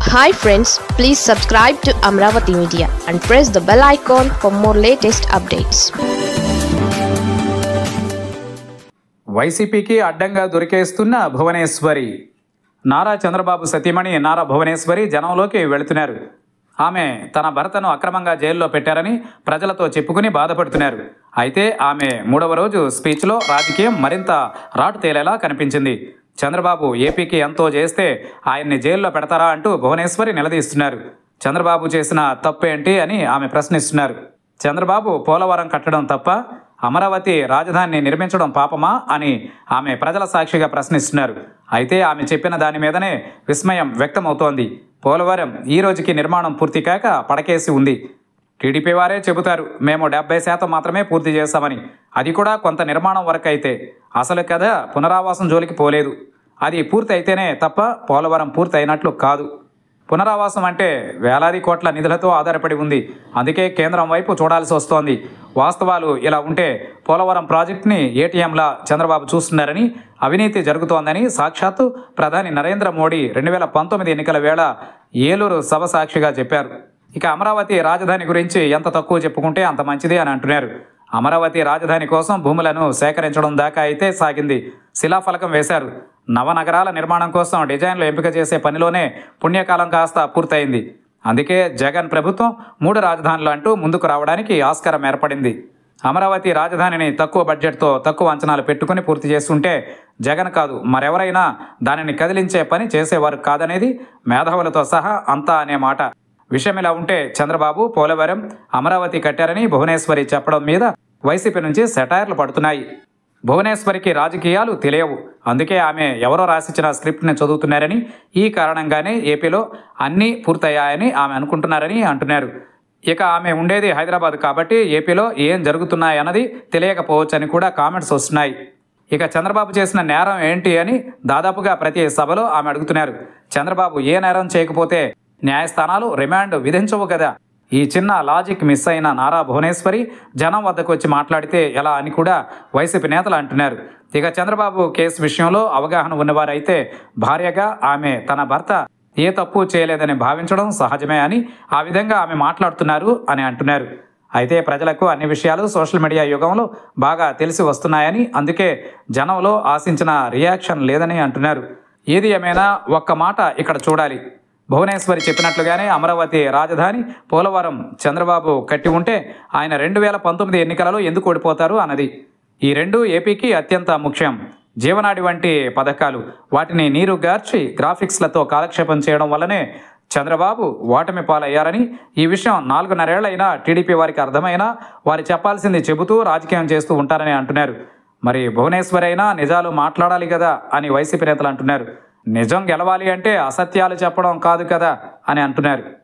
hi friends please subscribe to Amaravati media and press the bell icon for more latest updates వైసీపీకి అడ్డంగా దొరికేస్తున్న భువనేశ్వరి నారా చంద్రబాబు సతీమణి నారా భువనేశ్వరి జనంలోకి వెళుతున్నారు ఆమె తన భర్తను అక్రమంగా జైల్లో పెట్టారని ప్రజలతో చెప్పుకుని బాధపడుతున్నారు అయితే ఆమె మూడవ రోజు స్పీచ్లో రాజకీయం మరింత రాటు తేలేలా కనిపించింది చంద్రబాబు ఏపీకి ఎంతో చేస్తే ఆయన్ని జైల్లో పెడతారా అంటూ భువనేశ్వరి నిలదీస్తున్నారు చంద్రబాబు చేసిన తప్పేంటి అని ఆమె ప్రశ్నిస్తున్నారు చంద్రబాబు పోలవరం కట్టడం తప్ప అమరావతి రాజధానిని నిర్మించడం పాపమా అని ఆమె ప్రజల సాక్షిగా ప్రశ్నిస్తున్నారు అయితే ఆమె చెప్పిన దాని మీదనే విస్మయం వ్యక్తమవుతోంది పోలవరం ఈ రోజుకి నిర్మాణం పూర్తి కాక పడకేసి ఉంది టీడీపీ వారే చెబుతారు మేము డెబ్బై శాతం మాత్రమే పూర్తి చేస్తామని అది కూడా కొంత నిర్మాణం వరకు అయితే అసలు కథ పునరావాసం జోలికి పోలేదు అది పూర్తి అయితేనే తప్ప పోలవరం పూర్తి అయినట్లు కాదు పునరావాసం అంటే వేలాది కోట్ల నిధులతో ఆధారపడి ఉంది అందుకే కేంద్రం వైపు చూడాల్సి వస్తోంది వాస్తవాలు ఇలా ఉంటే పోలవరం ప్రాజెక్టుని ఏటీఎంలా చంద్రబాబు చూస్తున్నారని అవినీతి జరుగుతోందని సాక్షాత్తు ప్రధాని నరేంద్ర మోడీ రెండు వేల పంతొమ్మిది ఎన్నికల వేళ ఏలూరు సభ సాక్షిగా చెప్పారు ఇక అమరావతి రాజధాని గురించి ఎంత తక్కువ చెప్పుకుంటే అంత మంచిది అని అంటున్నారు అమరావతి రాజధాని కోసం భూములను సేకరించడం దాకా అయితే సాగింది శిలాఫలకం వేశారు నవనగరాల నిర్మాణం కోసం డిజైన్లు ఎంపిక చేసే పనిలోనే పుణ్యకాలం కాస్త పూర్తయింది అందుకే జగన్ ప్రభుత్వం మూడు రాజధానులు అంటూ ముందుకు రావడానికి ఆస్కారం ఏర్పడింది అమరావతి రాజధానిని తక్కువ బడ్జెట్తో తక్కువ అంచనాలు పెట్టుకుని పూర్తి చేస్తుంటే జగన్ కాదు మరెవరైనా దానిని కదిలించే పని చేసేవారు కాదనేది మేధావులతో సహా అంతా అనే మాట విషయం ఇలా ఉంటే చంద్రబాబు పోలవరం అమరావతి కట్టారని భువనేశ్వరి చెప్పడం మీద వైసీపీ నుంచి సెటైర్లు పడుతున్నాయి భువనేశ్వరికి రాజకీయాలు తెలియవు అందుకే ఆమె ఎవరో రాసిచ్చిన స్క్రిప్ట్ని చదువుతున్నారని ఈ కారణంగానే ఏపీలో అన్నీ పూర్తయ్యాయని ఆమె అనుకుంటున్నారని అంటున్నారు ఇక ఆమె ఉండేది హైదరాబాద్ కాబట్టి ఏపీలో ఏం జరుగుతున్నాయన్నది తెలియకపోవచ్చని కూడా కామెంట్స్ వస్తున్నాయి ఇక చంద్రబాబు చేసిన నేరం ఏంటి అని దాదాపుగా ప్రతి సభలో ఆమె అడుగుతున్నారు చంద్రబాబు ఏ నేరం చేయకపోతే న్యాయస్థానాలు రిమాండ్ విధించవు కదా ఈ చిన్న లాజిక్ మిస్ అయిన నారా భువనేశ్వరి జనం వద్దకు వచ్చి మాట్లాడితే ఎలా అని కూడా వైసీపీ నేతలు అంటున్నారు ఇక చంద్రబాబు కేసు విషయంలో అవగాహన ఉన్నవారైతే భార్యగా ఆమె తన భర్త ఏ తప్పు చేయలేదని భావించడం సహజమే అని ఆ విధంగా ఆమె మాట్లాడుతున్నారు అని అంటున్నారు అయితే ప్రజలకు అన్ని విషయాలు సోషల్ మీడియా యుగంలో బాగా తెలిసి వస్తున్నాయని అందుకే జనంలో ఆశించిన రియాక్షన్ లేదని అంటున్నారు ఏది ఏమైనా ఒక్క మాట ఇక్కడ చూడాలి భువనేశ్వరి చెప్పినట్లుగానే అమరావతి రాజధాని పోలవరం చంద్రబాబు కట్టి ఉంటే ఆయన రెండు వేల పంతొమ్మిది ఎన్నికలలో ఎందుకు ఓడిపోతారు అన్నది ఈ రెండు ఏపీకి అత్యంత ముఖ్యం జీవనాడి వంటి పథకాలు వాటిని నీరు గార్చి గ్రాఫిక్స్లతో కాలక్షేపం చేయడం వల్లనే చంద్రబాబు ఓటమి పాలయ్యారని ఈ విషయం నాలుగున్నరేళ్లైనా టీడీపీ వారికి అర్థమైనా వారు చెప్పాల్సింది చెబుతూ రాజకీయం చేస్తూ ఉంటారని అంటున్నారు మరి భువనేశ్వరి అయినా నిజాలు మాట్లాడాలి కదా అని వైసీపీ నేతలు అంటున్నారు నిజం గెలవాలి అంటే అసత్యాలు చెప్పడం కాదు కదా అని అంటున్నారు